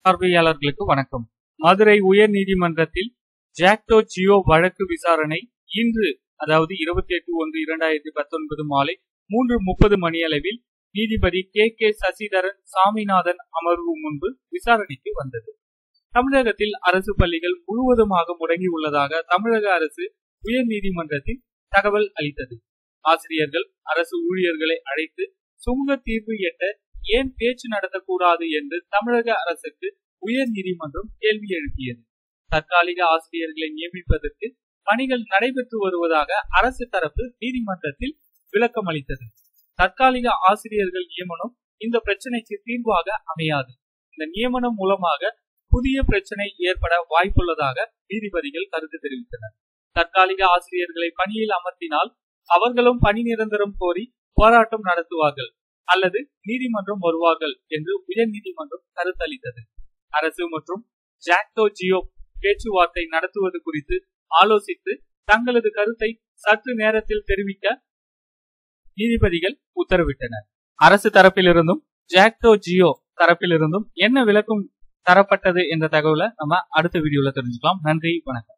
பார்வையாளர்களுக்கு வணக்கம் மதுரை உயர் நீதிமன்றத்தில் ஜாக்டோ ஜியோ வழக்கு விசாரணை இன்று அதாவது இருபத்தி எட்டு ஒன்று இரண்டாயிரத்தி பத்தொன்பது மாலை மூன்று முப்பது மணியளவில் நீதிபதி கே கே சசிதரன் சாமிநாதன் அமர்வு முன்பு விசாரணைக்கு வந்தது தமிழகத்தில் அரசு பள்ளிகள் முழுவதுமாக முடங்கி உள்ளதாக தமிழக அரசு உயர் நீதிமன்றத்தில் தகவல் அளித்தது ஆசிரியர்கள் அரசு ஊழியர்களை அழைத்து சுமூக தீர்வு எட்ட ஏன் பேச்சு நடத்தக்கூடாது என்று தமிழக அரசுக்கு உயர் நீதிமன்றம் கேள்வி எழுப்பியது தற்காலிக ஆசிரியர்களை நியமிப்பதற்கு பணிகள் நடைபெற்று வருவதாக அரசு தரப்பு நீதிமன்றத்தில் விளக்கம் அளித்தது தற்காலிக ஆசிரியர்கள் நியமனம் இந்த பிரச்சனைக்கு தீர்வாக அமையாது இந்த நியமனம் மூலமாக புதிய பிரச்சனை ஏற்பட வாய்ப்புள்ளதாக நீதிபதிகள் கருத்து தெரிவித்தனர் தற்காலிக ஆசிரியர்களை பணியில் அமர்த்தினால் அவர்களும் பணி நிரந்தரம் கோரி போராட்டம் நடத்துவார்கள் அல்லது நீதிமன்றம் வருவார்கள் என்று உயர் நீதிமன்றம் கருத்தளித்தது அரசு மற்றும் ஜாக்டோ ஜியோ பேச்சுவார்த்தை நடத்துவது குறித்து ஆலோசித்து தங்களது கருத்தை சற்று நேரத்தில் தெரிவிக்க நீதிபதிகள் உத்தரவிட்டனர் அரசு தரப்பிலிருந்தும் ஜாக்டோ ஜியோ தரப்பிலிருந்தும் என்ன விளக்கம் தரப்பட்டது என்ற தகவலை நம்ம அடுத்த வீடியோல தெரிஞ்சுக்கலாம் நன்றி வணக்கம்